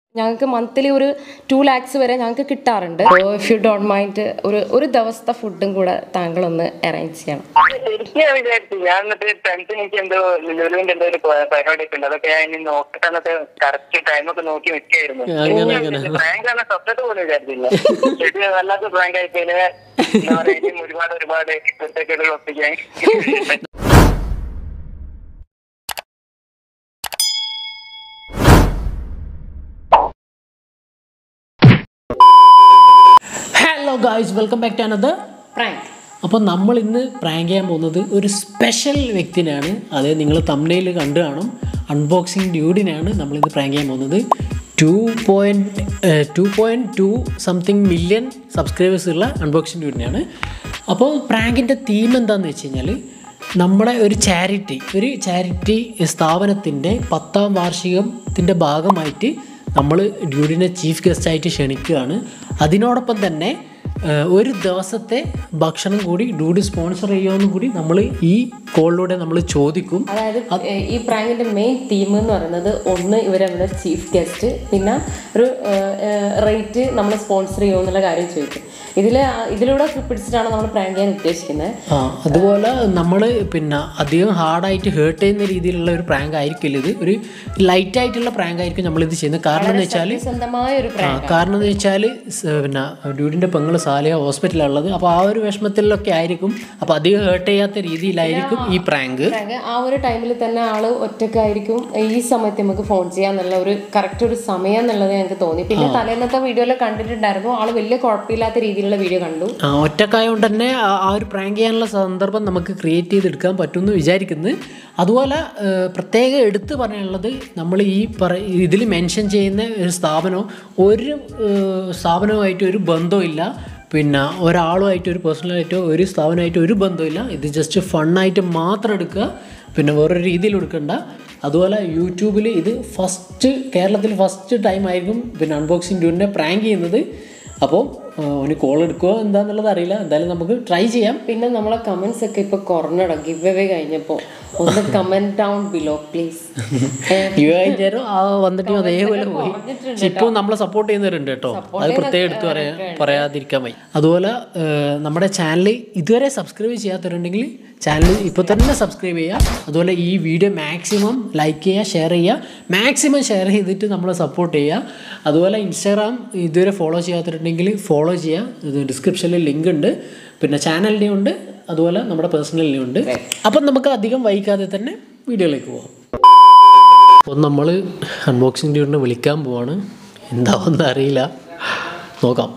ഞങ്ങൾക്ക് മന്ത്ലി ഒരു ടു ലാക്സ് വരെ ഞങ്ങൾക്ക് കിട്ടാറുണ്ട് ഇഫ് യു ഡോണ്ട് മൈൻഡ് ഒരു ഒരു ദിവസത്തെ ഫുഡും കൂടെ താങ്കളൊന്ന് അറേഞ്ച് ചെയ്യണം ശരിക്കും ഞാൻ വിചാരിച്ചു ഞാൻ എന്നിട്ട് ടെൻത്ത് എനിക്ക് എന്തോ ലുലുവിന്റെ എന്തോ ഒരു പരിപാടി ഒക്കെ ഉണ്ട് അതൊക്കെ ഞാൻ ഇനി നോക്കിട്ട് എന്നിട്ട് കറക്റ്റ് ടൈമൊക്കെ നോക്കി നിൽക്കായിരുന്നു അങ്ങനെ, അങ്ങനെ. പ്രാങ്ക് ആണ് സ്വപ്നത്തെ പോലും വിചാരിച്ചില്ല ശരി വല്ലാത്ത പ്രാങ്ക് ആയി പിന്നെ എന്താ പറയാ ഇനിയും ഒരുപാട് ഒരുപാട് കുറ്റക്കേടുകൾ ഒപ്പിക്കാൻ hello guys welcome back to another prank അപ്പോൾ നമ്മൾ ഇന്ന് പ്രാങ്ക് ചെയ്യാൻ പോകുന്നത് ഒരു സ്പെഷ്യൽ വ്യക്തിനാണ് അത് നിങ്ങൾ തമ്മിൽ കണ്ടു കാണും അൺബോക്സിങ് ഡ്യൂഡിനാണ് നമ്മളിന്ന് പ്രാങ്ക് ചെയ്യാൻ പോകുന്നത് two point two point two something million subscribers ഉള്ള അൺബോക്സിങ് ഡ്യൂഡിനാണ് അപ്പോൾ പ്രാങ്കിൻ്റെ തീം എന്താണെന്ന് വെച്ച് കഴിഞ്ഞാൽ നമ്മുടെ ഒരു ചാരിറ്റി ഒരു ചാരിറ്റി സ്ഥാപനത്തിൻ്റെ പത്താം വാർഷികത്തിൻ്റെ ഭാഗമായിട്ട് നമ്മൾ ഡ്യൂഡിനെ ചീഫ് ഗസ്റ്റായിട്ട് ക്ഷണിക്കുകയാണ് അതിനോടൊപ്പം തന്നെ ഏഹ്, ഒരു ദിവസത്തെ ഭക്ഷണം കൂടി ഡ്യൂഡി സ്പോൺസർ ചെയ്യുമെന്നും കൂടി നമ്മൾ ഈ കോളിലൂടെ നമ്മൾ ചോദിക്കും അതായത് ഏഹ്, ഈ പ്രാങ്കിന്റെ മെയിൻ തീം എന്ന് പറയുന്നത് ഒന്ന് ഇവരവിടെ ചീഫ് ഗസ്റ്റ് പിന്നെ ഒരു റേറ്റ് നമ്മൾ സ്പോൺസർ ചെയ്യുമെന്നുള്ള കാര്യം ചോദിക്കും ഇതിൽ ഇതിലൂടെ പിടിച്ചിട്ടാണ് നമ്മൾ പ്രാങ്ക് ചെയ്യാൻ ഉദ്ദേശിക്കുന്നത് ആ അതുപോലെ നമ്മൾ പിന്നെ അധികം ഹാർഡായിട്ട് ഹേർട്ട് ചെയ്യുന്ന രീതിയിലുള്ള ഒരു പ്രാങ്ക് ആയിരിക്കില്ല ഇത് ഒരു ലൈറ്റ് ആയിട്ടുള്ള പ്രാങ്ക് ആയിരിക്കും നമ്മളിത് ചെയ്യുന്നത് കാരണം എന്ന് വെച്ചാൽ സ്വന്തമായ ഒരു ആ പ്രാങ്ക് കാരണം എന്ന് വെച്ചാൽ പിന്നെ ഡ്യൂഡിൻ്റെ പെങ്ങള് സാലിയ ഹോസ്പിറ്റലാണ് ഉള്ളത് അപ്പോൾ ആ ഒരു വിഷമത്തിലൊക്കെ ആയിരിക്കും അപ്പോൾ അധികം ഹേർട്ട് ചെയ്യാത്ത രീതിയിലായിരിക്കും ഈ പ്രാങ്ക് പ്രാങ്ക് ആ ഒരു ടൈമിൽ തന്നെ ആള് ഒറ്റക്കായിരിക്കും ഈ സമയത്ത് നമുക്ക് ഫോൺ ചെയ്യാന്നുള്ള ഒരു കറക്റ്റ് ഒരു സമയം എന്നുള്ളത് ഞങ്ങൾക്ക് തോന്നി പിന്നെ തലേന്നത്തെ വീഡിയോയിൽ കണ്ടിട്ടുണ്ടായിരുന്നു ആള് വലിയ കുഴപ്പമില്ലാത്ത രീതിയിലുള്ള വീഡിയോ കണ്ടു ആ ഒറ്റക്കായതുകൊണ്ട് തന്നെ ആ ആ ഒരു പ്രാങ്ക് ചെയ്യാനുള്ള സന്ദർഭം നമുക്ക് ക്രിയേറ്റ് ചെയ്തെടുക്കാൻ പറ്റുമെന്ന് വിചാരിക്കുന്നു അതുപോലെ ഏഹ്, പ്രത്യേകം എടുത്തു പറയാനുള്ളത് നമ്മൾ ഈ പറ ഇതിൽ മെൻഷൻ ചെയ്യുന്ന ഒരു സ്ഥാപനം ഒരു ഏഹ്, സ്ഥാപനവുമായിട്ട് ഒരു ബന്ധമില്ല പിന്നെ ഒരാളുമായിട്ട് ഒരു പേഴ്സണലായിട്ടോ ഒരു സ്ഥാപനമായിട്ടോ ഒരു ബന്ധമില്ല ഇത് ജസ്റ്റ് ഫണ്ണായിട്ട് മാത്രം എടുക്കുക പിന്നെ വേറൊരു രീതിയിൽ എടുക്കണ്ട അതുപോലെ യൂട്യൂബിൽ ഇത് ഫസ്റ്റ് കേരളത്തിൽ ഫസ്റ്റ് ടൈം ആയിരിക്കും പിന്നെ അൺബോക്സിങ് ഡ്യൂണിനെ പ്രാങ്ക് ചെയ്യുന്നത് അപ്പോൾ അവന് കോൾ എടുക്കുമോ എന്താന്നുള്ളത് അറിയില്ല എന്തായാലും നമുക്ക് ട്രൈ ചെയ്യാം പിന്നെ നമ്മളെ കമന്റ്സ് ഒക്കെ ഇപ്പൊ കുറഞ്ഞട ഗിവ് അവേ കഴിഞ്ഞപ്പോ ഒന്ന് comment down below please you കഴിഞ്ഞാലും ആ വന്നിട്ട് അതേപോലെ പോയി പക്ഷെ ഇപ്പോൾ നമ്മളെ സപ്പോർട്ട് ചെയ്യുന്നവരുണ്ട് കേട്ടോ അത് പ്രത്യേകം എടുത്ത് പറയാ പറയാതിരിക്കാൻ വയ്യ അതുപോലെ ഏഹ്, നമ്മുടെ ചാനൽ ഇതുവരെ സബ്സ്ക്രൈബ് ചെയ്യാത്തവരുണ്ടെങ്കിൽ ചാനൽ ഇപ്പോൾ തന്നെ സബ്സ്ക്രൈബ് ചെയ്യുക അതുപോലെ ഈ വീഡിയോ മാക്സിമം ലൈക്ക് ചെയ്യുക ഷെയർ ചെയ്യുക മാക്സിമം ഷെയർ ചെയ്തിട്ട് നമ്മളെ സപ്പോർട്ട് ചെയ്യുക അതുപോലെ ഇൻസ്റ്റാഗ്രാം ഇതുവരെ ഫോളോ ചെയ്യാത്തവരുണ്ടെങ്കിൽ ഫോളോ ചെയ്യുക ഇത് ഡിസ്ക്രിപ്ഷനിൽ ലിങ്ക് ഉണ്ട് പിന്നെ ചാനലിൻ്റെ ഉണ്ട് അതുപോലെ നമ്മുടെ പേഴ്സണലിൻ്റെ ഉണ്ട് അപ്പം നമുക്ക് അധികം വൈകാതെ തന്നെ വീഡിയോയിലേക്ക് പോകാം അപ്പോൾ നമ്മൾ അൺബോക്സിംഗ് ഡ്യൂട്ടിനെ വിളിക്കാൻ പോവാണ് എന്താവെന്ന് അറിയില്ല നോക്കാം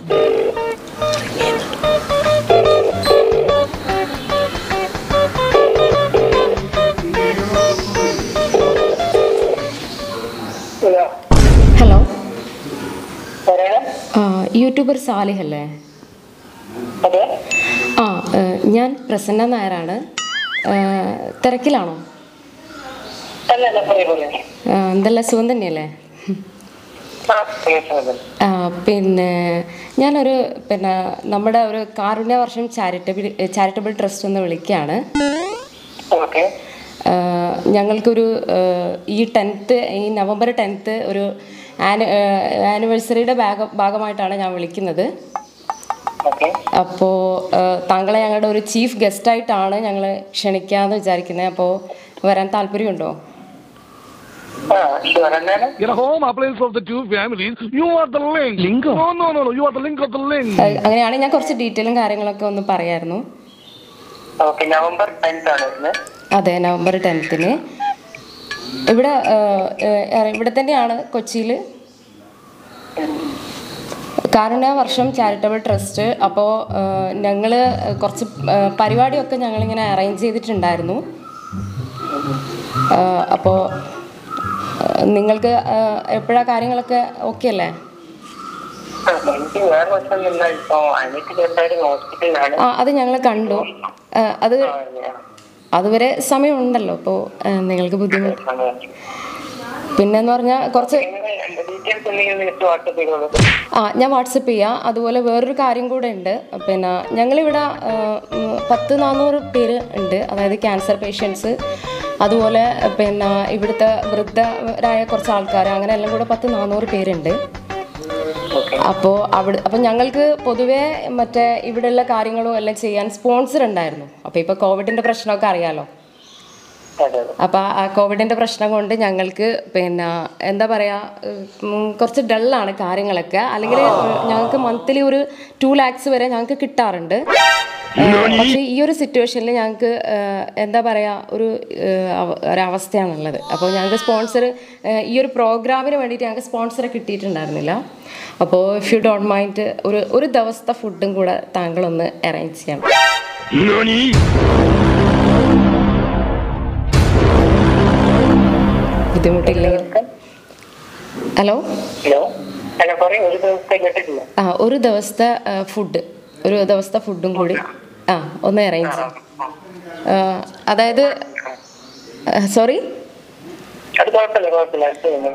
ഹലോ പറയാം യൂട്യൂബർ സാലിഹ് അല്ലേ അതെ ആ ഏഹ്, ഞാൻ പ്രസന്ന നായരാണ് ഏഹ്, തിരക്കിലാണോ അല്ല അല്ല പറയാം പറയാം ഏഹ്, എന്തല്ല സുഖം തന്നെയല്ലേ ആ കേൾക്കുന്നത് ആ, പിന്നെ ഞാനൊരു പിന്നെ നമ്മുടെ ഒരു കാരുണ്യ വർഷം ചാരിറ്റബിൾ ചാരിറ്റബിൾ ട്രസ്റ്റ് എന്ന് വിളിക്കുകയാണ് ഓക്കെ ആ, ഞങ്ങൾക്കൊരു ആ, ഈ ടെൻത്ത് ഈ നവംബർ ടെൻത്ത് ഒരു ആനി ആനിവേഴ്സറിയുടെ ഭാഗ ഭാഗമായിട്ടാണ് ഞാൻ വിളിക്കുന്നത് ഓക്കെ അപ്പോൾ താങ്കളെ ഞങ്ങളുടെ ഒരു ചീഫ് ഗസ്റ്റായിട്ടാണ് ഞങ്ങൾ ക്ഷണിക്കാമെന്ന് വിചാരിക്കുന്നത് അപ്പോൾ വരാൻ താല്പര്യമുണ്ടോ ആ ഷുവർ എന്താണ് In a home appliance of the two families, you are the link. Link? No, no, no, no. You are the link of the link. ആ, അങ്ങനെയാണെങ്കിൽ ഞാൻ കുറച്ച് ഡീറ്റെയിലും കാര്യങ്ങളൊക്കെ ഒന്ന് പറയായിരുന്നു ഓക്കെ നവംബർ ടെൻത്ത് ആണ് വരുന്നത് അതെ നവംബർ ടെൻത്തിന് ഇവിടെ ആ, ആ, ഇവിടെ തന്നെയാണ് കൊച്ചിയിൽ കാരുണ്യ വർഷം ചാരിറ്റബിൾ ട്രസ്റ്റ് അപ്പോൾ ഞങ്ങൾ കുറച്ച് ആ, പരിപാടിയൊക്കെ ഞങ്ങളിങ്ങനെ അറേഞ്ച് ചെയ്തിട്ടുണ്ടായിരുന്നു അപ്പോൾ നിങ്ങൾക്ക് എപ്പോഴാണ് കാര്യങ്ങളൊക്കെ ഓക്കെ അല്ലേ ആ, എനിക്ക് വേറെ പ്രശ്നമൊന്നുമില്ല ഇപ്പൊ അനിക്ക് ചെറുതായിട്ട് ഹോസ്പിറ്റലിലാണ് ആ അത് ഞങ്ങൾ കണ്ടു ആ, അത് അതുവരെ സമയമുണ്ടല്ലോ അപ്പോൾ നിങ്ങൾക്ക് ബുദ്ധിമുട്ട് പിന്നെന്ന് പറഞ്ഞാൽ കുറച്ച് ഡീറ്റെയിൽസ് എന്തെങ്കിലും നിങ്ങൾക്ക് വാട്സപ്പ് ചെയ്തോളൂ ആ ഞാൻ വാട്സപ്പ് ചെയ്യാം അതുപോലെ വേറൊരു കാര്യം കൂടെ ഉണ്ട് പിന്നെ ഞങ്ങളിവിടെ ആ, ഉം, പത്ത് നാനൂറ് പേര് ഉണ്ട് അതായത് ക്യാൻസർ പേഷ്യൻസ് അതുപോലെ പിന്നെ ഇവിടുത്തെ വൃദ്ധരായ കുറച്ച് ആൾക്കാർ അങ്ങനെ എല്ലാം കൂടെ പത്ത് നാനൂറ് പേരുണ്ട് അപ്പോൾ അവിടെ അപ്പോൾ ഞങ്ങൾക്ക് പൊതുവേ മറ്റേ ഇവിടെയുള്ള കാര്യങ്ങളും എല്ലാം ചെയ്യാൻ സ്പോൺസർ ഉണ്ടായിരുന്നു അപ്പോൾ ഇപ്പോൾ കോവിഡിൻ്റെ പ്രശ്നമൊക്കെ അറിയാലോ അതെ അതെ അപ്പോൾ ആ കോവിഡിൻ്റെ പ്രശ്നം കൊണ്ട് ഞങ്ങൾക്ക് പിന്നെ എന്താ പറയുക ഉം, കുറച്ച് ഡള്ളാണ് കാര്യങ്ങളൊക്കെ അല്ലെങ്കിൽ ഞങ്ങൾക്ക് മന്ത്ലി ഒരു ടു ലാക്സ് വരെ ഞങ്ങൾക്ക് കിട്ടാറുണ്ട് ഏഹ്, പക്ഷേ ഈ ഒരു സിറ്റുവേഷനിൽ ഞങ്ങൾക്ക് ഏഹ്, എന്താ പറയുക ഒരു ഏഹ്, അവ- ഒരവസ്ഥയാണുള്ളത് അപ്പോൾ ഞങ്ങൾക്ക് സ്പോൺസർ ഈ ഒരു പ്രോഗ്രാമിന് വേണ്ടിയിട്ട് ഞങ്ങൾക്ക് സ്പോൺസറെ കിട്ടിയിട്ടുണ്ടായിരുന്നില്ല അപ്പോൾ ഇഫ് യു ഡോണ്ട് മൈൻഡ് ഒരു ഒരു ദിവസത്തെ ഫുഡും കൂടെ താങ്കളൊന്ന് അറേഞ്ച് ചെയ്യണം ബുദ്ധിമുട്ടില്ലെങ്കിൽ ഹലോ ഹലോ ഹലോ പറയും ഒരു ദിവസത്തെ കേട്ടിട്ടില്ല ആ ഒരു ദിവസത്തെ ഫുഡ് ഒരു ദിവസത്തെ ഫുഡും കൂടി ആ ഒന്ന് അറേഞ്ച് ചെയ്യും ആ, അതായത് സോറി അത് കുഴപ്പമില്ല കുഴപ്പമില്ല അത് ചെയ്യുന്നു.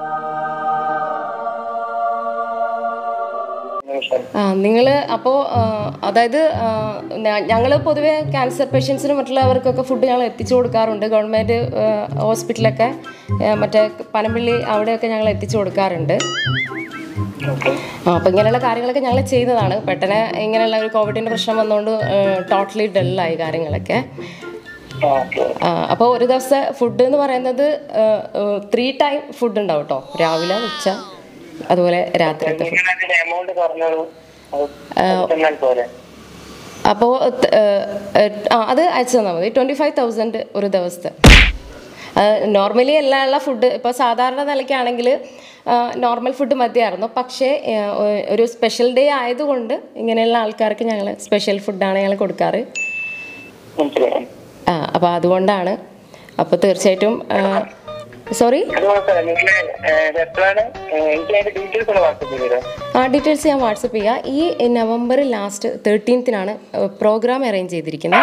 നിമിഷം. ആ നിങ്ങൾ അപ്പോൾ അതായത് ഞങ്ങൾ പൊതുവേ ക്യാൻസർ പേഷ്യൻസിനും മറ്റുള്ളവർക്കൊക്കെ ഫുഡ് ഞങ്ങൾ എത്തിച്ചു കൊടുക്കാറുണ്ട് ഗവൺമെൻറ് ഹോസ്പിറ്റലൊക്കെ ആ, മറ്റേ പനമ്പള്ളി അവിടെയൊക്കെ ഞങ്ങൾ എത്തിച്ചു കൊടുക്കാറുണ്ട് ഓക്കെ ആ അപ്പോൾ ഇങ്ങനെയുള്ള കാര്യങ്ങളൊക്കെ ഞങ്ങൾ ചെയ്യുന്നതാണ് പെട്ടെന്ന് ഇങ്ങനെയുള്ള ഒരു കോവിഡിൻ്റെ പ്രശ്നം വന്നുകൊണ്ട് ടോട്ടലി ഡള്ളായി കാര്യങ്ങളൊക്കെ ഓക്കെ അപ്പോൾ ഒരു ദിവസത്തെ ഫുഡ് എന്ന് പറയുന്നത് ത്രീ ടൈം ഫുഡ് ഉണ്ടാവും കേട്ടോ രാവിലെ ഉച്ച അതുപോലെ രാത്രിത്തെ ഫുഡ് നിങ്ങൾ അതിന്റെ എമൗണ്ട് പറഞ്ഞോളൂ അത് തന്നാൽ പോലെ അപ്പോൾ ആ അത് അയച്ചു തന്നാൽ മതി ട്വൻറ്റി ഫൈവ് തൗസൻഡ് ഒരു ദിവസത്തെ നോർമലി എല്ലാ ഉള്ള ഫുഡ് ഇപ്പോൾ സാധാരണ നിലയ്ക്കാണെങ്കിൽ നോർമൽ ഫുഡ് മതിയായിരുന്നു പക്ഷേ ആ, ഒ- ഒരു സ്പെഷ്യൽ ഡേ ആയതുകൊണ്ട് ഇങ്ങനെയുള്ള ആൾക്കാർക്ക് ഞങ്ങൾ സ്പെഷ്യൽ ഫുഡാണ് ഞങ്ങൾ കൊടുക്കാറ് മനസ്സിലായി ആ അപ്പോൾ അതുകൊണ്ടാണ് അപ്പോൾ തീർച്ചയായിട്ടും സോറി അത് കുഴപ്പമില്ല നിങ്ങൾ എപ്പോഴാണ് എനിക്ക് അതിന്റെ ഡീറ്റെയിൽസ് ഒന്ന് വാട്സപ്പ് ചെയ്തോ ആ ഡീറ്റെയിൽസ് ഞാൻ വാട്സപ്പ് ചെയ്യാം ഈ നവംബർ ലാസ്റ്റ് തേർട്ടീൻത്തിനാണ് പ്രോഗ്രാം അറേഞ്ച് ചെയ്തിരിക്കുന്നത്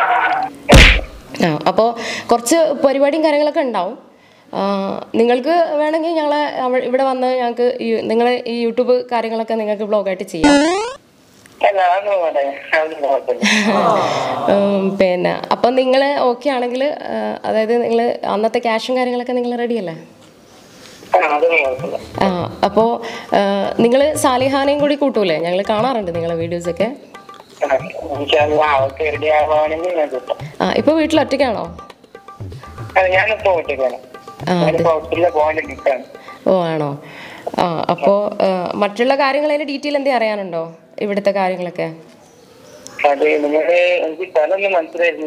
ആ അപ്പോൾ കുറച്ച് പരിപാടിയും കാര്യങ്ങളൊക്കെ ഉണ്ടാവും ആ, നിങ്ങൾക്ക് വേണമെങ്കിൽ ഞങ്ങൾ ഇവിടെ വന്ന് ഞങ്ങൾക്ക് നിങ്ങൾ ഈ യൂട്യൂബ് കാര്യങ്ങളൊക്കെ നിങ്ങൾക്ക് ബ്ലോഗായിട്ട് ചെയ്യാം അല്ല അതൊന്നും വേണ്ട അതൊന്നും കുഴപ്പമില്ല ഉം, പിന്നെ അപ്പം നിങ്ങൾ ഓക്കെ ആണെങ്കിൽ അതായത് നിങ്ങൾ അന്നത്തെ ക്യാഷും കാര്യങ്ങളൊക്കെ നിങ്ങൾ റെഡിയല്ലേ ആ അതൊന്നും കുഴപ്പമില്ല ആ അപ്പോൾ നിങ്ങൾ സാലിഹാനെയും കൂടി കൂട്ടൂലേ ഞങ്ങൾ കാണാറുണ്ട് നിങ്ങളെ വീഡിയോസൊക്കെ ആ, എനിക്ക് അത് ആ ഓക്കെ റെഡി ആവുകയാണെങ്കിൽ ഞാൻ കിട്ടും ആ ഇപ്പോൾ വീട്ടിൽ ഒറ്റയ്ക്കാണോ അത് ഞാനിപ്പോ ഒറ്റയ്ക്കാണ് ആ, ഞാനിപ്പോ ഹോസ്പിറ്റലിലെ പോകാൻ നിൽക്കാണ് ഓ ആണോ ആ അപ്പോൾ മറ്റുള്ള കാര്യങ്ങൾ അതിൻ്റെ ഡീറ്റെയിൽ എന്തെങ്കിലും അറിയാനുണ്ടോ ഇവിടുത്തെ കാര്യങ്ങളൊക്കെ അത് നിങ്ങള് എനിക്ക് സ്ഥലമൊന്നും മനസ്സിലായില്ല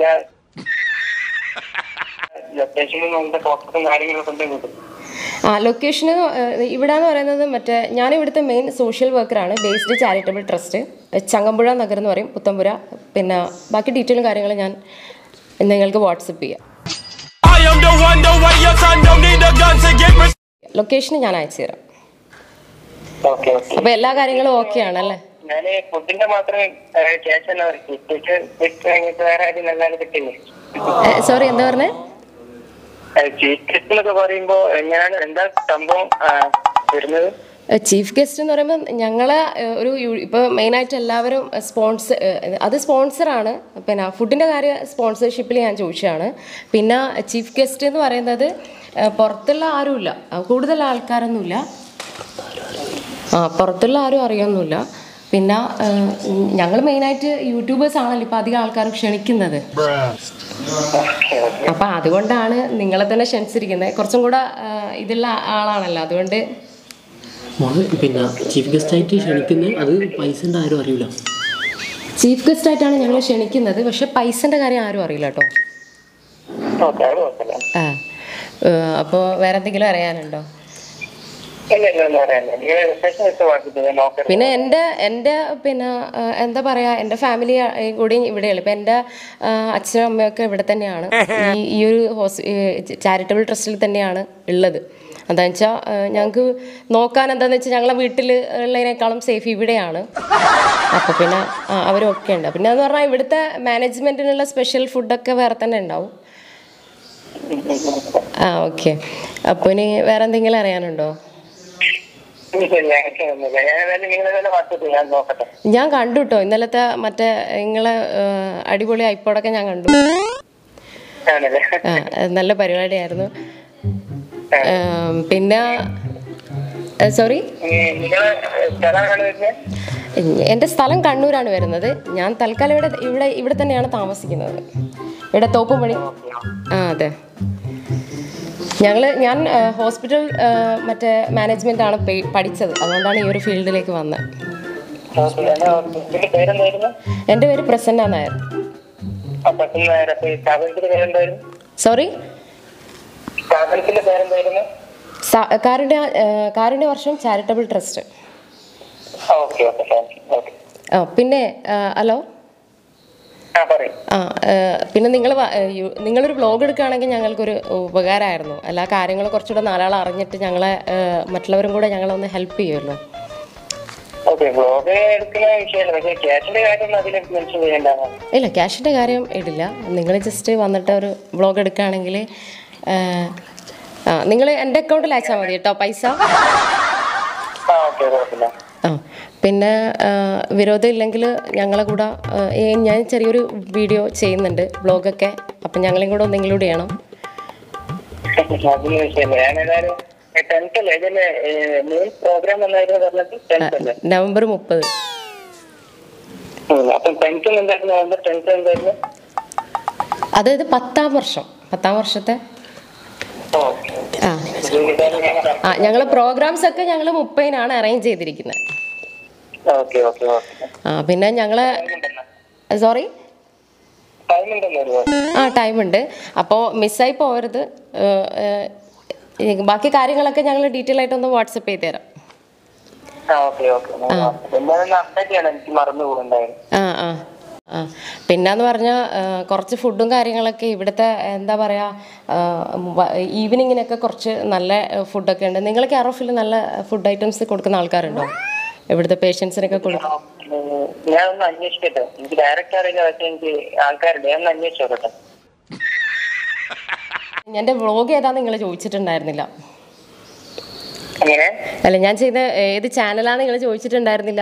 ലൊക്കേഷനും നമ്മുടെ ഫോട്ടോസും കാര്യങ്ങളൊക്കെ ഉണ്ടെങ്കിൽ കിട്ടും ആ ലൊക്കേഷന് ഇവിടെ എന്ന് പറയുന്നത് മറ്റേ ഞാൻ ഇവിടുത്തെ മെയിൻ സോഷ്യൽ വർക്കറാണ് based charitable trust Changampuzha Nagar എന്ന് പറയും പുത്തമ്പുര പിന്നെ ബാക്കി ഡീറ്റെയിലും കാര്യങ്ങളും ഞാൻ നിങ്ങൾക്ക് വാട്സപ്പ് ചെയ്യാം I am the one, the way your son don't need a gun to get me. Location ഞാൻ അയച്ചു തരാം ഓക്കെ ഓക്കെ അപ്പോൾ എല്ലാ കാര്യങ്ങളും ഓക്കെ ആണല്ലേ ഞാന് ഫുഡിന്റെ മാത്രം ക്യാഷ് തന്നെ കിട്ടിയിട്ട് കഴിഞ്ഞിട്ട് വേറെ ആരും നല്ലാതെ കിട്ടില്ലേ സോറി എന്താ പറഞ്ഞേ ചീഫ് ഗസ്റ്റ് എന്നൊക്കെ പറയുമ്പോ എങ്ങനെയാണ് എന്താ സംഭവം ആ, വരുന്നത് ചീഫ് ഗസ്റ്റ് എന്ന് പറയുമ്പോൾ ഞങ്ങളെ ഏഹ്, ഒരു യു- ഇപ്പോൾ മെയിനായിട്ട് എല്ലാവരും സ്പോൺസർ അത് സ്പോൺസറാണ് പിന്നെ ഫുഡിൻ്റെ കാര്യം സ്പോൺസർഷിപ്പിൽ ഞാൻ ചോദിച്ചതാണ് പിന്നെ ചീഫ് ഗസ്റ്റ് എന്ന് പറയുന്നത് ഏഹ്, പുറത്തുള്ള ആരുമില്ല ആ, കൂടുതൽ ആൾക്കാരൊന്നുമില്ല ആ പുറത്തുള്ള ആരും അറിയൊന്നുമില്ല പിന്നെ ഞങ്ങൾ മെയിനായിട്ട് യൂട്യൂബേഴ്സ് ആണല്ലോ ഇപ്പോൾ അധികം ആൾക്കാരും ക്ഷണിക്കുന്നത് അപ്പം അതുകൊണ്ടാണ് നിങ്ങളെ തന്നെ ക്ഷണിച്ചിരിക്കുന്നത് കുറച്ചും കൂടെ ഏഹ്, ഇതുള്ള ആളാണല്ലോ അതുകൊണ്ട് മോള് പിന്നെ ചീഫ് ഗസ്റ്റ് ആയിട്ട് ക്ഷണിക്കുന്നത് അത് പൈസൻ്റെ ആരും അറിയില്ല ചീഫ് ഗസ്റ്റ് ആയിട്ടാണ് ഞങ്ങൾ ക്ഷണിക്കുന്നത് പക്ഷെ പൈസന്റെ കാര്യം ആരും അറിയില്ല കേട്ടോ ഓക്കെ അത് കുഴപ്പമില്ല ആ അപ്പോൾ വേറെ എന്തെങ്കിലും അറിയാനുണ്ടോ ഇല്ല ഇല്ല ഒന്നും അറിയാനില്ല നിങ്ങൾ ലൊക്കേഷൻ വെച്ച് വാട്സപ്പ് ചെയ്താൽ നോക്കാം പിന്നെ എൻ്റെ എൻ്റെ പിന്നെ ആ, എന്താ പറയുക എൻ്റെ ഫാമിലി കൂടി ഇവിടെയുള്ളു ഇപ്പം എൻ്റെ ആ, അച്ഛനും അമ്മയൊക്കെ ഇവിടെ തന്നെയാണ് ഈ ഈ ഒരു ഹോസ് ചാരിറ്റബിൾ ട്രസ്റ്റിൽ തന്നെയാണ് ഉള്ളത് എന്താണെന്ന് വെച്ചാൽ ഞങ്ങൾക്ക് നോക്കാൻ എന്താണെന്ന് വെച്ചാൽ ഞങ്ങളെ വീട്ടിൽ ഉള്ളതിനേക്കാളും സേഫ് ഇവിടെയാണ് അപ്പോൾ പിന്നെ ആ, അവരൊക്കെ ഉണ്ട് പിന്നെ എന്ന് പറഞ്ഞാൽ ഇവിടുത്തെ മാനേജ്മെൻറ്റിനുള്ള സ്പെഷ്യൽ ഫുഡൊക്കെ വേറെ തന്നെ ഉണ്ടാവും ആ ഓക്കെ അപ്പോൾ ഇനി വേറെ എന്തെങ്കിലും അറിയാനുണ്ടോ ഇല്ല എനിക്ക് ഒന്നുമില്ല ഞാൻ ഏതായാലും നിങ്ങൾ ഏതായാലും വാട്സപ്പ് ചെയ്യാം ഞാൻ നോക്കട്ടെ ഞാൻ കണ്ടു കേട്ടോ ഇന്നലത്തെ മറ്റേ നിങ്ങളെ ആ, അടിപൊളി ഐപ്പോടൊക്കെ ഞാൻ കണ്ടു ആണല്ലേ ആ, അത് നല്ല പരിപാടിയായിരുന്നു ആം, പിന്നെ സോറി നിങ്ങളെ സ്ഥലം എവിടെ വരുന്നത് എൻ്റെ സ്ഥലം കണ്ണൂരാണ് വരുന്നത് ഞാൻ തൽക്കാലം ഇവിടെ ഇവിടെ ഇവിടെ തന്നെയാണ് താമസിക്കുന്നത് ഇവിടെ തോപ്പുംപണി ആ അതെ ഞങ്ങൾ ഞാൻ ആ, ഹോസ്പിറ്റൽ ആ, മറ്റേ മാനേജ്മെൻ്റ് ആണ് പെ- പഠിച്ചത് അതുകൊണ്ടാണ് ഈ ഒരു ഫീൽഡിലേക്ക് വന്നത് ഓക്കെ എന്നാ ഇതിന്റെ പേരെന്തായിരുന്നു എൻ്റെ പേര് പ്രസന്ന നായർ ആ പെട്ടെന്ന് നേരെ അപ്പൊ ഈ സ്ഥാപനത്തിന്റെ പേരെന്തായിരുന്നു സോറി സ്ഥാപനത്തിന്റെ പേരെന്തായിരുന്നു കാരുണ്യ ആ, കാരുണ്യ വർഷം charitable trust okay okay thank you okay ആ പിന്നെ ആ, ഹലോ ആ പറയും ആ ആ, പിന്നെ നിങ്ങൾ നിങ്ങളൊരു വ്ലോഗ് എടുക്കുകയാണെങ്കിൽ ഞങ്ങൾക്കൊരു ഉപകാരമായിരുന്നു എല്ലാ കാര്യങ്ങളും കുറച്ചുകൂടെ നാലാൾ അറിഞ്ഞിട്ട് ഞങ്ങളെ ആ, മറ്റുള്ളവരും കൂടെ ഞങ്ങളെ ഒന്ന് ഹെൽപ്പ് ചെയ്യുമല്ലോ ഓക്കെ ബ്ലോഗ് എടുക്കുന്ന വിഷയമല്ല പക്ഷേ ക്യാഷിന്റെ കാര്യം അതിൽ മെൻഷൻ ചെയ്യണ്ടാണ് ഇല്ല ക്യാഷിൻ്റെ കാര്യം ഇടില്ല നിങ്ങൾ ജസ്റ്റ് വന്നിട്ട് ഒരു വ്ലോഗ് എടുക്കുകയാണെങ്കിൽ ആ നിങ്ങൾ എൻ്റെ അക്കൗണ്ടിൽ അയച്ചാൽ മതി കേട്ടോ പൈസ ആ ഓക്കെ കുഴപ്പമില്ല ആ പിന്നെ ആ, വിരോധം ഇല്ലെങ്കിൽ ഞങ്ങളെ കൂടെ ആ, ഏ, ഞാൻ ചെറിയൊരു വീഡിയോ ചെയ്യുന്നുണ്ട് വ്ലോഗൊക്കെ അപ്പം ഞങ്ങളെയും കൂടെ ഒന്ന് ഇൻക്ലൂഡ് ചെയ്യണം അതിന് വിഷയമല്ല ഞാൻ ഏതായാലും ടെൻത്ത് അല്ലേ ഇതിന്റെ മെയിൻ പ്രോഗ്രാം എന്നായിരുന്നു പറഞ്ഞത് ടെൻത്ത് അല്ലേ നവംബർ മുപ്പത് ഉം. അപ്പം ടെൻത്ത് എന്തായിരുന്നു നവംബർ ടെൻത്ത് എന്തായിരുന്നു അതായത് പത്താം വർഷം പത്താം വർഷത്തെ ഓക്കെ ആ ആ ഞങ്ങൾ പ്രോഗ്രാംസ് ഒക്കെ ഞങ്ങൾ മുപ്പതിനാണ് അറേഞ്ച് ചെയ്തിരിക്കുന്നത് ഓക്കെ ഓക്കെ ഓക്കെ ആ പിന്നെ ഞങ്ങൾ സോറി ടൈം ഉണ്ടല്ലോ ഒരുപാട് ആ ടൈമുണ്ട് അപ്പോൾ മിസ്സായി പോകരുത് ഏഹ്, ഏഹ്, ഈ ബാക്കി കാര്യങ്ങളൊക്കെ ഞങ്ങൾ ഡീറ്റെയിൽ ആയിട്ടൊന്ന് വാട്സപ്പ് ചെയ്ത് തരാം ആ ഓക്കെ ഓക്കെ എന്തായാലും അപ്ഡേറ്റ് ചെയ്യണം എനിക്ക് മറന്നു പോകുന്നുണ്ടായിരുന്നു ആ ആ ആ പിന്നെന്ന് പറഞ്ഞാൽ കുറച്ച് ഫുഡും കാര്യങ്ങളൊക്കെ ഇവിടുത്തെ എന്താ പറയുക ഈവനിങ്ങിനൊക്കെ കുറച്ച് നല്ല ഫുഡൊക്കെ ഉണ്ട് നിങ്ങൾ കെയർ ഓഫിൽ നല്ല ഫുഡ് ഐറ്റംസ് കൊടുക്കുന്ന ആൾക്കാരുണ്ടോ ഇവിടുത്തെ പേഷ്യൻസിനൊക്കെ കൊടുക്കും ഉം, ഞാൻ ഒന്ന് അന്വേഷിക്കട്ടെ എനിക്ക് ഡയറക്റ്റ് അറിയില്ല പക്ഷെ എനിക്ക് ആൾക്കാരുണ്ട് ഞാൻ ഒന്ന് അന്വേഷിച്ചു നോക്കട്ടെ എൻ്റെ വ്ളോഗ് ഏതാന്ന് നിങ്ങൾ ചോദിച്ചിട്ടുണ്ടായിരുന്നില്ല അങ്ങനെ അല്ല ഞാൻ ചെയ്ത ഏത് ചാനലാന്ന് നിങ്ങൾ ചോദിച്ചിട്ടുണ്ടായിരുന്നില്ല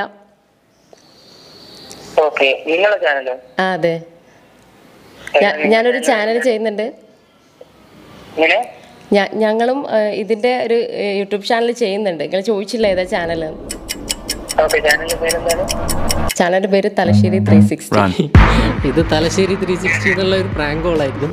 ഓക്കെ നിങ്ങളെ ചാനലോ ആ അതെ ഞാ- ഞാനൊരു ചാനൽ ചെയ്യുന്നുണ്ട് ഇങ്ങനെ ഞാ- ഞങ്ങളും ഏഹ്, ഇതിന്റെ ഒരു ഏഹ്, യൂട്യൂബ് ചാനൽ ചെയ്യുന്നുണ്ട് നിങ്ങൾ ചോദിച്ചില്ല ഏതാ ചാനൽ ഓക്കെ ചാനലിന്റെ പേരെന്താണ് ചാനലിന്റെ പേര് തലശ്ശേരി ത്രീ സിക്സ്റ്റി ഇത് തലശ്ശേരി ത്രീ സിക്സ്റ്റി എന്നുള്ള ഒരു പ്രാങ്ക് കോളായിരുന്നു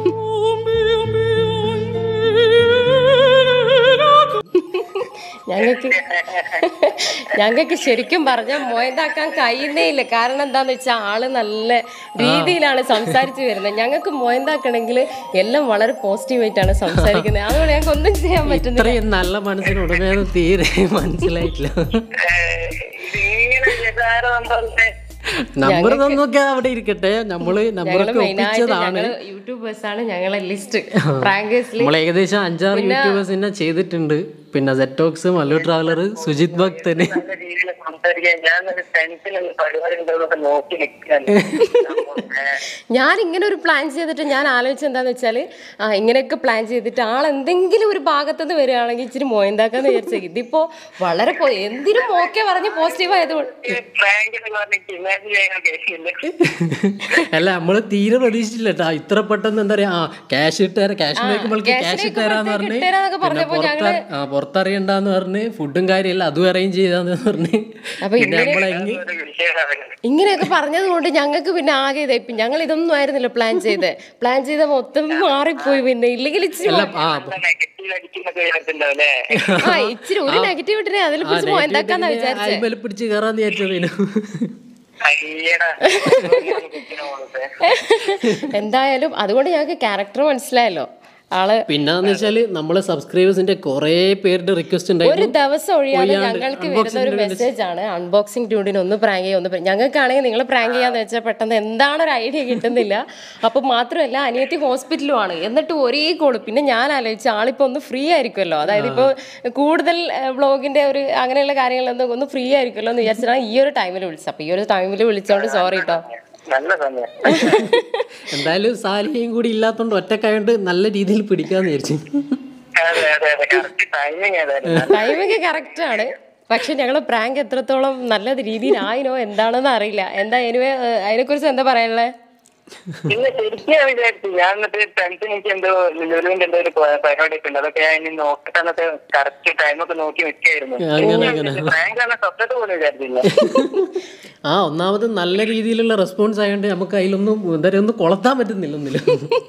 ഞങ്ങൾക്ക് ഞങ്ങൾക്ക് ശരിക്കും പറഞ്ഞാൽ മൊയതാക്കാൻ കഴിയുന്നേ ഇല്ല കാരണം എന്താന്ന് വെച്ചാൽ ആള് നല്ല രീതിയിലാണ് സംസാരിച്ചു വരുന്നത് ഞങ്ങൾക്ക് മൊയതാക്കണമെങ്കിൽ എല്ലാം വളരെ പോസിറ്റീവായിട്ടാണ് സംസാരിക്കുന്നത് അതുകൊണ്ട് ഞങ്ങൾക്ക് ഒന്നും ചെയ്യാൻ പറ്റുന്നില്ല ഇത്രയും നല്ല മനസ്സിന് ഉടമയൊന്നും തീരെ മനസ്സിലായിട്ടില്ല ഇതിങ്ങനെ യഥാർത്ഥ നമ്പറിന്റെ നമ്പർ തന്നൊക്കെ അവിടെ ഇരിക്കട്ടെ നമ്മള് ഞങ്ങള് നമ്പറൊക്കെ മെയിനായിട്ട് ഒപ്പിച്ചതാണ് ഞങ്ങള് യൂട്യൂബേഴ്സ് ആണ് ഞങ്ങളെ ലിസ്റ്റ് പ്രാങ്കേഴ്സിൽ നമ്മൾ ഏകദേശം അഞ്ചാറ് യൂട്യൂബേഴ്സിനെ ചെയ്തിട്ടുണ്ട് പിന്നെ സെറ്റോക്സ് മല്ലു ട്രാവലർ സുജിത് ഭക്തന് നല്ല രീതിയിൽ സംസാരിക്കാൻ ഞാൻ ഒരു ടെൻഷനുള്ള പരിപാടി ഉണ്ടോന്നൊക്കെ നോക്കി നിൽക്കാൻ ഞാൻ ഇങ്ങനെ ഒരു പ്ലാൻ ചെയ്തിട്ട് ഞാൻ ആലോചിച്ചത് എന്താന്ന് വെച്ചാല് ആ ഇങ്ങനെയൊക്കെ പ്ലാൻ ചെയ്തിട്ട് ആൾ എന്തെങ്കിലും ഒരു ഭാഗത്തുനിന്ന് വരികയാണെങ്കിൽ ഇച്ചിരി മോയന്താക്കാന്ന് വിചാരിച്ചത് ഇതിപ്പോ വളരെ പോ- എന്തിനും ഓക്കെ പറഞ്ഞ് പോസിറ്റീവ് ആയതുകൊണ്ട് പ്രാങ്ക് എന്ന് പറഞ്ഞിട്ട് ഇമാജിൻ ചെയ്യാൻ കഴിയില്ല അല്ല നമ്മള് തീരെ പ്രതീക്ഷിച്ചില്ല കേട്ടോ ഇത്ര പെട്ടെന്ന് എന്താ പറയാ ആ ക്യാഷ് ഇട്ടുതരാം ക്യാഷ് നോക്കുമ്പോഴേക്ക് ക്യാഷ് ഇട്ടുതരാന്ന് പറഞ്ഞ് ഇട്ടുതരാന്നൊക്കെ പിന്നെ പുറത്ത് ആ പുറത്തറിയണ്ടാന്ന് പറഞ്ഞ് ഫുഡും കാര്യമില്ല അതും അറേഞ്ച് ചെയ്താന്ന് പറഞ്ഞ് അപ്പൊ പിന്നെ നമ്മളെ എങ്ങി ഒരു വിഷയമാണ് ഇങ്ങനെയൊക്കെ പറഞ്ഞത് കൊണ്ട് ഞങ്ങൾക്ക് പിന്നെ ആകെ ഇതായി ഞങ്ങൾ ഇതൊന്നും ആയിരുന്നില്ല പ്ലാൻ ചെയ്ത് പ്ലാൻ ചെയ്ത മൊത്തം മാറിപ്പോയി പിന്നെ ഇല്ലെങ്കിൽ ഇച്ചിരി അല്ല ആ നെഗറ്റീവ് അടിക്കുന്നൊക്കെ വിചാരിച്ചിട്ടുണ്ടാവല്ലേ ആ ഇച്ചിരി ഒരു നെഗറ്റിവിറ്റിനെ അതിൽ പിടിച്ച് മോയന്താക്കാന്നാ വിചാരിച്ചത് അയിമേൽ പിടിച്ച് കയറാന്ന് വിചാരിച്ചതേനു അയ്യടാ കുത്തിനെ പോലത്തെ. എന്തായാലും അതുകൊണ്ട് ഞങ്ങൾക്ക് ക്യാരക്ടർ മനസ്സിലായല്ലോ ആള് പിന്നെന്ന് വെച്ചാല് നമ്മളെ സബ്സ്ക്രൈബേഴ്സിന്റെ കുറെ പേരുടെ റിക്വസ്റ്റ് ഒരു ഉണ്ടായിരുന്നു ദിവസം ഒഴിയാതെ ഒഴിയാണ്ട് ഞങ്ങൾക്ക് വരുന്ന ഒരു മെസ്സേജ് ആണ് അൺബോക്സിംഗ് ട്യൂണിന് ഒന്ന് പ്രാങ്ക് ചെയ്യുക ഒന്ന് prank- ഞങ്ങൾക്കാണെങ്കിൽ നിങ്ങൾ പ്രാങ്ക് ചെയ്യാന്ന് വെച്ചാൽ പെട്ടെന്ന് എന്താണ് ഒരു ഐഡിയ കിട്ടുന്നില്ല അപ്പൊ മാത്രമല്ല അനിയത്തി ഹോസ്പിറ്റലും ആണ് എന്നിട്ട് ഒരേ കോള് പിന്നെ ഞാൻ ആലോചിച്ച ആളിപ്പോ ഒന്ന് ഫ്രീ ആയിരിക്കുമല്ലോ അതായത് ഇപ്പോൾ കൂടുതൽ വ്ളോഗിന്റെ ഒരു അങ്ങനെയുള്ള കാര്യങ്ങളൊന്നും ഒന്ന് ഫ്രീ ആയിരിക്കുമല്ലോ എന്ന് വിചാരിച്ചിട്ടാണ് ഈ ഒരു ടൈമിൽ വിളിച്ചത് അപ്പൊ ഈ ഒരു ടൈമിൽ വിളിച്ചോണ്ട് സോറി കേട്ടോ നല്ല സമയം എന്തായാലും സാലിയും കൂടി ഇല്ലാത്തോണ്ട് ഒറ്റക്കായോണ്ട് നല്ല രീതിയിൽ പിടിക്കാന്ന് വിചാരിച്ചു അതെ അതെ അതെ കറക്റ്റ് ടൈമിങ് ഏതായാലും ടൈമൊക്കെ കറക്റ്റ് ആണ് പക്ഷെ ഞങ്ങൾ പ്രാങ്ക് എത്രത്തോളം നല്ല രീതിയിലായിനോ എന്താണെന്ന് അറിയില്ല എന്താ എനിവേ അതിനെക്കുറിച്ച് എന്താ പറയാനുള്ളത് ഇന്ന് ശരിക്കും ഞാൻ വിചാരിച്ചു ഞാൻ എന്നിട്ട് ടെൻത്ത് എനിക്ക് എന്തോ ലുലുവിന്റെ എന്തോ ഒരു പരിപാടി ഒക്കെ ഉണ്ട് അതൊക്കെ ഞാൻ ഇനി നോക്കിട്ട് എന്നിട്ട് കറക്റ്റ് ടൈമൊക്കെ നോക്കി നിൽക്കായിരുന്നു അങ്ങനെ, അങ്ങനെ. പ്രാങ്ക് ആണ് സ്വപ്നത്തെ പോലും വിചാരിച്ചില്ല ആ ഒന്നാമത് നല്ല രീതിയിലുള്ള റെസ്പോൺസ് ആയതുകൊണ്ട് നമുക്ക് അതിലൊന്നും എന്താ പറയുക ഒന്നും കൊളത്താൻ പറ്റുന്നില്ല ഒന്നിലും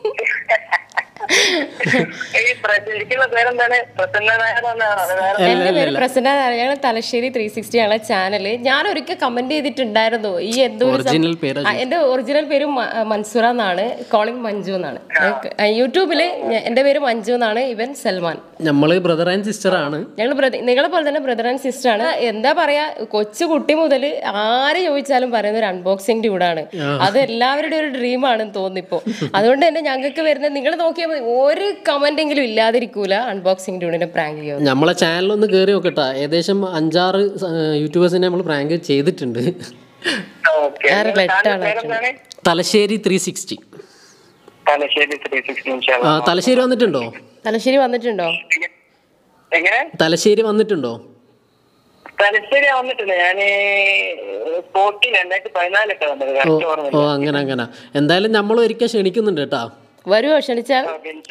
ഈ പ്ര- ശരിക്കുള്ള പേരെന്താണ് പ്രസന്ന നായർ എന്നാണ് അത് വേറെ എന്റെ പേര് പ്രസന്ന നായർ. ഞങ്ങൾ തലശ്ശേരി ത്രീ സിക്സ്റ്റി ഞങ്ങളെ ചാനല് ഞാൻ ഒരിക്കൽ കമന്റ് ചെയ്തിട്ടുണ്ടായിരുന്നു ഈ എന്തോ ഒരു സം- ഒറിജിനൽ പേര് ആ, എന്റെ ഒറിജിനൽ പേര് മ- മൻസൂറ എന്നാണ് കോളിംഗ് മഞ്ജു എന്നാണ് ആ, യൂട്യൂബില് ഞ- എന്റെ പേര് മഞ്ജു എന്നാണ് ഇവൻ സൽമാൻ നമ്മള് ബ്രദർ ആൻഡ് സിസ്റ്റർ ആണ് ഞങ്ങൾ നിങ്ങളെ പോലെ തന്നെ ബ്രദർ ആൻഡ് സിസ്റ്റർ ആണ് എന്താ പറയാ കൊച്ചു കുട്ടി മുതൽ ആര് ചോദിച്ചാലും പറയുന്ന ഒരു അൺബോക്സിംഗ് ഡ്യൂഡാണ് അത് എല്ലാവരുടെയും ഒരു ഡ്രീം ആണെന്ന് തോന്നിപ്പോ അതുകൊണ്ട് തന്നെ ഞങ്ങൾക്ക് വരുന്ന നിങ്ങൾ നോക്കിയാൽ മതി ഒരു കമന്റ് എങ്കിലും ഇല്ലാതിരിക്കൂല അൺബോക്സിംഗ് ഡ്യൂഡിനെ പ്രാങ്ക് ചെയ്യുന്നത് നമ്മളെ ചാനലൊന്ന് കയറി നോക്കട്ടാ ഏകദേശം അഞ്ചാറ് യൂട്യൂബേഴ്സിനെ നമ്മൾ പ്രാങ്ക് ചെയ്തിട്ടുണ്ട് ഓക്കെ വേറെ letter ആണ് പേരെന്താണ് Thalassery three sixty Thalassery three sixty Thalassery വന്നിട്ടുണ്ടോ തലശ്ശേരി വന്നിട്ടുണ്ടോ എങ്ങനെ തലശ്ശേരി വന്നിട്ടുണ്ടോ തലശ്ശേരി വന്നിട്ടുണ്ട് ഞാന് ഫോർട്ടീൻ രണ്ടായിരത്തി പതിനാലൊക്കെ വന്നത് ഓ കറക്റ്റ് ഓർമ്മ ഓ അങ്ങനെ അങ്ങനെ എന്തായാലും നമ്മൾ ഒരിക്കൽ ക്ഷണിക്കുന്നുണ്ട് കേട്ടാ വരുമോ ക്ഷണിച്ചാൽ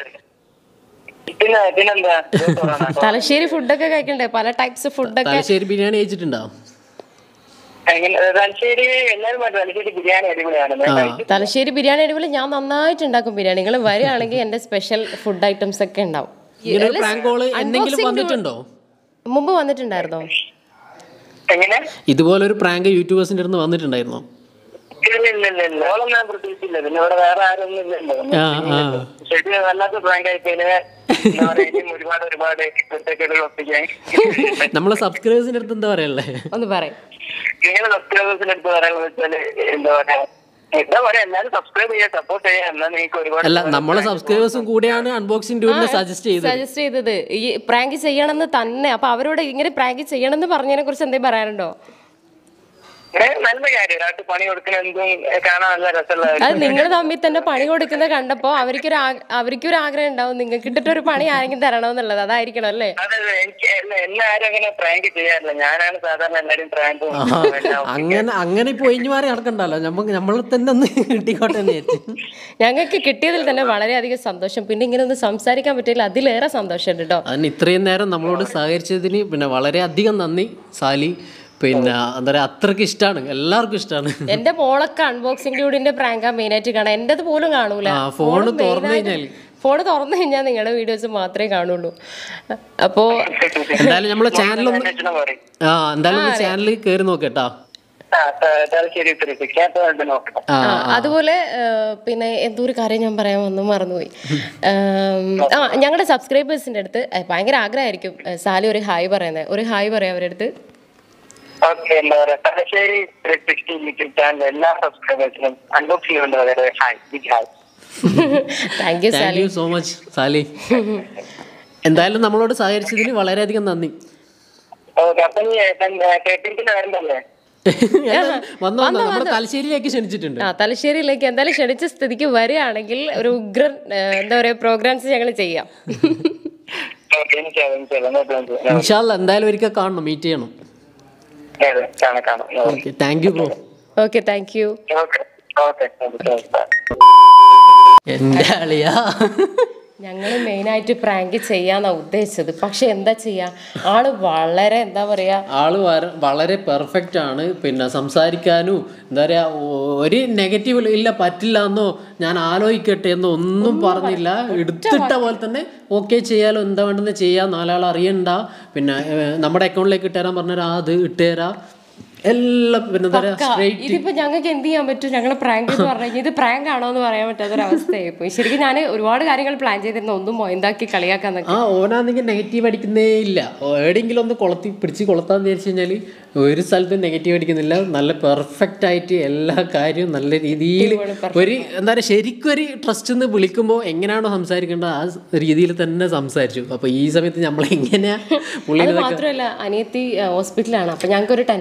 പിന്നെ പിന്നെന്താ ഇത് കൊറോണ. തലശ്ശേരി ഫുഡൊക്കെ കഴിക്കണ്ടേ പല ടൈപ്സ് ഫുഡൊക്കെ തലശ്ശേരി ബിരിയാണി കഴിച്ചിട്ടുണ്ടോ എങ്ങനെ തലശ്ശേരി എല്ലാവരും പറഞ്ഞു തലശ്ശേരി ബിരിയാണി അടിപൊളിയാണ് ആ തലശ്ശേരി ബിരിയാണി അടിപൊളി ഞാൻ നന്നായിട്ട് ഉണ്ടാക്കും ബിരിയാണി നിങ്ങൾ വരികയാണെങ്കിൽ എന്റെ സ്പെഷ്യൽ ഫുഡ് ഐറ്റംസ് ഒക്കെ ഉണ്ടാവും ഇങ്ങനെ ഒരു പ്രാങ്ക് കോള് എന്തെങ്കിലും Unboxing വന്നിട്ടുണ്ടോ മുമ്പ് വന്നിട്ടുണ്ടായിരുന്നോ എങ്ങനെ ഇതുപോലെ ഒരു പ്രാങ്ക് യൂട്യൂബേഴ്സിന്റെ അടുത്ത് വന്നിട്ടുണ്ടായിരുന്നോ ഇല്ല ഇല്ല ഇല്ല ഇല്ല ഓളം ഞാൻ പ്രതീക്ഷിച്ചില്ല പിന്നെ ഇവിടെ വേറെ ആരും ഒന്നും ഇല്ലല്ലോ ആ ആ ശരി വല്ലാത്ത പ്രാങ്ക് ആയിപ്പോയിന് എന്താ പറയാ ഇനിയും ഒരുപാട് ഒരുപാട് കുറ്റക്കേടുകൾ ഒപ്പിക്കാൻ നമ്മളെ സബ്സ്ക്രൈബേഴ്സിന്റെ അടുത്ത് എന്താ പറയല്ലേ ഒന്ന് പറയും നിങ്ങളെ സബ്സ്ക്രൈബേഴ്സിന്റെ അടുത്ത് പറയാന്ന് വെച്ചാല് എന്താ പറയാ എന്താ പറയാ എല്ലാരും സബ്സ്ക്രൈബ് ചെയ്യാൻ സപ്പോർട്ട് ചെയ്യാൻ എന്നാ നിങ്ങൾക്ക് ഒരുപാട് അല്ല നമ്മളെ സബ്സ്ക്രൈബേഴ്സും കൂടിയാണ് അൺബോക്സിംഗ് ഡ്യൂഡിനെ സജസ്റ്റ് ചെയ്തത് സജസ്റ്റ് ചെയ്തത് ഈ പ്രാങ്ക് ചെയ്യണമെന്ന് തന്നെ അപ്പൊ അവരോട് ഇങ്ങനെ പ്രാങ്ക് ചെയ്യണമെന്ന് പറഞ്ഞതിനെ കുറിച്ച് എന്തെങ്കിലും പറയാനുണ്ടോ ഏ, നല്ല കാര്യം ഒരാൾക്ക് പണി കൊടുക്കുന്ന എന്തും ഏ, കാണാൻ നല്ല രസമുള്ള കാര്യം. അത് നിങ്ങൾ തമ്മിൽ തന്നെ പണി കൊടുക്കുന്നത് കണ്ടപ്പോ അവർക്കൊരു ആ- അവർക്കൊരു ആഗ്രഹം ഉണ്ടാവും നിങ്ങൾക്ക് ഇട്ടിട്ടൊരു പണി ആരെങ്കിലും തരണമെന്നുള്ളത് അതായിരിക്കണം അല്ലേ അതെ അതെ എനിക്ക് എന്നെ- എന്നെ ആരും അങ്ങനെ പ്രാങ്ക് ചെയ്യാറില്ല ഞാനാണ് സാധാരണ എല്ലാരും പ്രാങ്ക് അങ്ങനെ അങ്ങനെ ഇപ്പൊ ഒഴിഞ്ഞു മാറി നടക്കണ്ടല്ലോ നമുക്ക് നമ്മളെ തന്നെ ഒന്ന് കിട്ടിക്കോട്ടെ എന്ന് വിചാരിച്ചു ഞങ്ങൾക്ക് കിട്ടിയതിൽ തന്നെ വളരെയധികം സന്തോഷം പിന്നെ ഇങ്ങനെ ഒന്ന് സംസാരിക്കാൻ പറ്റിയില്ല അതിലേറെ സന്തോഷമുണ്ട് കേട്ടോ അതിന് ഇത്രയും നേരം നമ്മളോട് സഹകരിച്ചതിന് പിന്നെ വളരെ അധികം നന്ദി സാലി പിന്നെ എന്താ പറയാ അത്രക്ക് ഇഷ്ടമാണ് എല്ലാവർക്കും ഇഷ്ടമാണ് എന്റെ മോളൊക്കെ അൺബോക്സിംഗ് ഡ്യൂഡിന്റെ പ്രാങ്കാ മെയിൻ ആയിട്ട് കാണാം എന്റേത് പോലും കാണൂല ആ ഫോണ് തുറന്നു കഴിഞ്ഞാൽ ഫോൺ തുറന്നു കഴിഞ്ഞാൽ നിങ്ങളുടെ വീഡിയോസ് മാത്രമേ കാണുള്ളൂ അപ്പോ എന്തായാലും നമ്മളെ ചാനലൊന്ന് അന്വേഷണം പറയും ആ എന്തായാലും ഒന്ന് ചാനലിൽ കയറി നോക്കട്ടാ ആ ത- തലശ്ശേരി തിരിച്ചു നോക്കാം ആ ആ, അതുപോലെ ആ, പിന്നെ എന്തോ ഒരു കാര്യം ഞാൻ പറയാൻ വന്നു മറന്നുപോയി ആം, ആ ഞങ്ങളുടെ സബ്സ്ക്രൈബേഴ്സിന്റെ അടുത്ത് ആ, ഭയങ്കര ആഗ്രഹമായിരിക്കും ആ, സാലി ഒരു ഹായ് പറയുന്നത് ഒരു ഹായ് പറയാം അവരുടെ അടുത്ത് ഓക്കെ എന്താ പറയാ തലശ്ശേരി സിക്സ്റ്റി യൂട്യൂബ് ചാനൽ എല്ലാ സബ്സ്ക്രൈബേഴ്സിനും അൺബോക്സിംഗ് കൊണ്ട് വളരെ hi big hi thank you thank Sally you so much Sally എന്തായാലും നമ്മളോട് സഹകരിച്ചതിന് വളരെയധികം നന്ദി ഓക്കെ അപ്പൊ നീ കേട്ടിരിക്കുന്ന വരണ്ടല്ലേ വന്നു വന്നു നമ്മൾ തലശ്ശേരിയിലേക്ക് ക്ഷണിച്ചിട്ടുണ്ട് ആ തലശ്ശേരിയിലേക്ക് എന്തായാലും ക്ഷണിച്ച സ്ഥിതിക്ക് വരികയാണെങ്കിൽ ഒരു ഉഗ്രൻ ആ, എന്താ പറയാ പ്രോഗ്രാംസ് ഞങ്ങൾ ചെയ്യാം ഓക്കെ എനിക്കത് എനിക്കത് ഇൻഷാല്ല എന്തായാലും ഒരിക്കൽ കാണണം മീറ്റ് ചെയ്യണം കാണാം കാണാം okay thank you bro okay thank you okay okay എൻ്റെ അളിയാ ഞങ്ങൾ മെയിനായിട്ട് പ്രാങ്ക് ചെയ്യാന്നാ ഉദ്ദേശിച്ചത് പക്ഷെ എന്താ ചെയ്യാ ആള് വളരെ എന്താ പറയാ ആള് വര- വളരെ പെർഫെക്റ്റ് ആണ് പിന്നെ സംസാരിക്കാനും എന്താ പറയാ ഒ- ഒരു നെഗറ്റീവ് ഇല്ല പറ്റില്ല എന്നോ ഞാൻ ആലോചിക്കട്ടെ എന്നോ ഒന്നും പറഞ്ഞില്ല എടുത്തിട്ട പോലെ തന്നെ ഓക്കെ ചെയ്യാലോ എന്താ വേണ്ടെന്ന് ചെയ്യാം നാലാൾ അറിയണ്ട പിന്നെ ഏഹ്, നമ്മുടെ അക്കൗണ്ടിലേക്ക് ഇട്ടുതരാൻ പറഞ്ഞാൽ അത് ഇട്ടുതരാം എല്ലാം പിന്നെ എന്താ പറയാ സ്ട്രേറ്റ് ഇതിപ്പോ ഞങ്ങൾക്ക് എന്ത് ചെയ്യാൻ പറ്റും ഞങ്ങൾ പ്രാങ്ക് എന്ന് പറഞ്ഞു കഴിഞ്ഞാൽ ഇത് പ്രാങ്ക് ആണോ എന്ന് പറയാൻ പറ്റാത്ത ഒരു അവസ്ഥയായി പോയി ശരിക്കും ഞാൻ ഒരുപാട് കാര്യങ്ങൾ പ്ലാൻ ചെയ്തിരുന്നു ഒന്നും മൊയന്താക്കി കളിയാക്കാൻ ആ ഓനാണെങ്കിൽ നെഗറ്റീവ് അടിക്കുന്നേ ഇല്ല ഓ, എവിടെയെങ്കിലും ഒന്ന് കൊളത്തി പിടിച്ച് കൊളത്താന്ന് വിചാരിച്ചു കഴിഞ്ഞാൽ ഒരു സ്ഥലത്തും നെഗറ്റീവ് അടിക്കുന്നില്ല നല്ല പെർഫെക്റ്റ് ആയിട്ട് എല്ലാ കാര്യവും നല്ല രീതിയിൽ ഒരു എന്താ പറയുക ശരിക്കും ഒരു ട്രസ്റ്റ് എന്ന് വിളിക്കുമ്പോൾ എങ്ങനെയാണോ സംസാരിക്കേണ്ടത് ആ സ് രീതിയിൽ തന്നെ സംസാരിച്ചു അപ്പോൾ ഈ സമയത്ത് നമ്മൾ എങ്ങനെയാ പുള്ളി അത് മാത്രമല്ല അനിയത്തി ഹോസ്പിറ്റലാണ് അപ്പൊ ഞങ്ങൾക്ക് ഒരു ടെൻഷൻ ഉണ്ടായിരുന്നു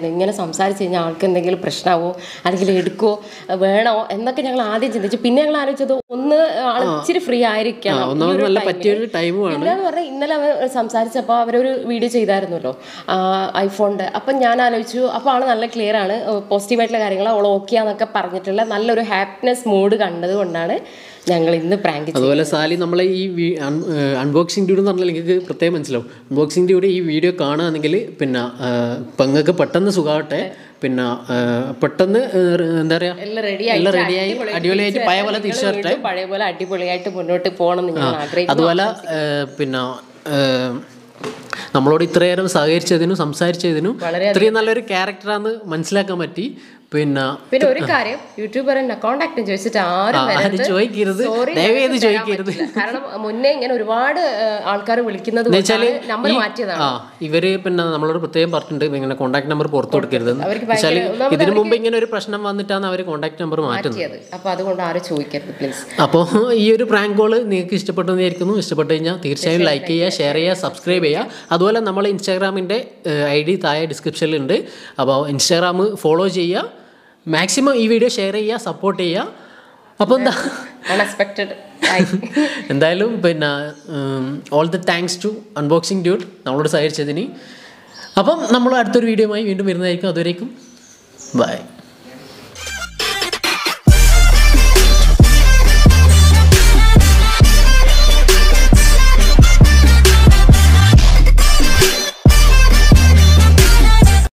ഉണ്ടായിരുന്നു ഇങ്ങനെ സംസാരിച്ച് കഴിഞ്ഞാൽ ആൾക്ക് എന്തെങ്കിലും പ്രശ്നമാവോ അല്ലെങ്കിൽ എടുക്കുമോ വേണോ എന്നൊക്കെ ഞങ്ങൾ ആദ്യം ചിന്തിച്ചു പിന്നെ ഞങ്ങൾ ആലോചിച്ചത് ഒന്ന് ആൾ ഇച്ചിരി ഫ്രീ ആയിരിക്കണം ഈ ഒന്നാമത് ഒരു നല്ല time ല്. പറ്റിയൊരു ടൈമുമാണ് പിന്നെ എന്ന് പറഞ്ഞാൽ ഇന്നലെ അവർ സംസാരിച്ചപ്പോൾ അവരൊരു വീഡിയോ ചെയ്തായിരുന്നല്ലോ ഐഫോണിൻ്റെ അപ്പം ഞാൻ ആലോചിച്ചു അപ്പോൾ ആൾ നല്ല ക്ലിയർ ആണ് പോസിറ്റീവായിട്ടുള്ള കാര്യങ്ങൾ അവൾ ഓക്കെ ആണെന്നൊക്കെ പറഞ്ഞിട്ടുള്ള നല്ലൊരു ഹാപ്പിനെസ് മൂഡ് കണ്ടത് കൊണ്ടാണ് ഞങ്ങൾ ഇന്ന് പ്രാങ്ക് അതുപോലെ സാലി നമ്മളെ ഈ അൺബോക്സിംഗ് ഡ്യൂഡ് എന്ന് പറഞ്ഞാൽ നിങ്ങൾക്ക് പ്രത്യേകം മനസ്സിലാവും അൺബോക്സിംഗ് ഡ്യൂഡ് ഈ വീഡിയോ കാണുകയാണെങ്കിൽ പിന്നെ ഇപ്പം നിങ്ങൾക്ക് പെട്ടെന്ന് സുഖമാവട്ടെ പിന്നെ ആ, പെട്ടെന്ന് ആ, എന്താ പറയുക എല്ലാം റെഡി എല്ലാം റെഡിയായി അടിപൊളിയായിട്ട് പഴയ പോലെ തിരിച്ചു വരട്ടെ പഴയ പോലെ അടിപൊളിയായിട്ട് മുന്നോട്ട് പോകണം എന്ന് ഞാൻ ആഗ്രഹിക്കുന്നു അതുപോലെ ആ, പിന്നെ ആ, നമ്മളോട് ഇത്രയേരം സഹകരിച്ചതിനും സംസാരിച്ചതിനും ഇത്രയും നല്ലൊരു ക്യാരക്ടറാന്ന് മനസ്സിലാക്കാൻ പറ്റി പിന്നെ പിന്നെ ഒരു കാര്യം യൂട്യൂബറിന്റെ കോണ്ടാക്ട് ചോദിച്ചിട്ട് ആരും ആരും വരരുത്. ചോദിക്കരുത്. Sorry, ദയവ് ചെയ്ത് ഞങ്ങൾക്ക് തരാൻ ചോദിക്കരുത്. പറ്റില്ല. കാരണം മുന്നേ ഇങ്ങനെ ഒരുപാട് ആൾക്കാർ വിളിക്കുന്നത് എന്നുവെച്ചാല് നമ്പർ ഈ- മാറ്റിയതാണ് ആ ഇവര് പിന്നെ നമ്മളോട് പ്രത്യേകം പറഞ്ഞിട്ടുണ്ട് ഇങ്ങനെ കോൺടാക്ട് നമ്പർ പുറത്തു കൊടുക്കരുത് അവർക്ക് വെച്ചാല് ഭയങ്കര- ഒന്നാമത് ഇതിനു മുമ്പ് ഇങ്ങനെ ഒരു പ്രശ്നം വന്നിട്ടാണ് അവർ കോൺടാക്ട് നമ്പർ മാറ്റുന്നത് മാറ്റിയത് അപ്പൊ അതുകൊണ്ട് ആരും ചോദിക്കരുത് പ്ലീസ് അപ്പോൾ ഈ ഒരു പ്രാങ്ക് കോള് നിങ്ങൾക്ക് ഇഷ്ടപ്പെട്ടെന്ന് വിചാരിക്കുന്നു ഇഷ്ടപ്പെട്ട് കഴിഞ്ഞാൽ തീർച്ചയായും ലൈക്ക് ചെയ്യുക ഷെയർ ചെയ്യുക സബ്സ്ക്രൈബ് ചെയ്യുക അതുപോലെ നമ്മൾ ഇൻസ്റ്റാഗ്രാമിൻ്റെ ഐ ഡി താഴെ ഡിസ്ക്രിപ്ഷനിലുണ്ട് അപ്പോൾ ഇൻസ്റ്റാഗ്രാം ഫോളോ ചെയ്യുക മാക്സിമം ഈ വീഡിയോ ഷെയർ ചെയ്യുക സപ്പോർട്ട് ചെയ്യുക അപ്പോൾ എന്താ അൺഎക്സ്പെക്ടഡ് എന്തായാലും പിന്നെ all the thanks to unboxing dude നമ്മളോട് സഹകരിച്ചതിന് അപ്പം നമ്മൾ അടുത്തൊരു വീഡിയോയുമായി വീണ്ടും വരുന്നതായിരിക്കും അതുവരേക്കും ബൈ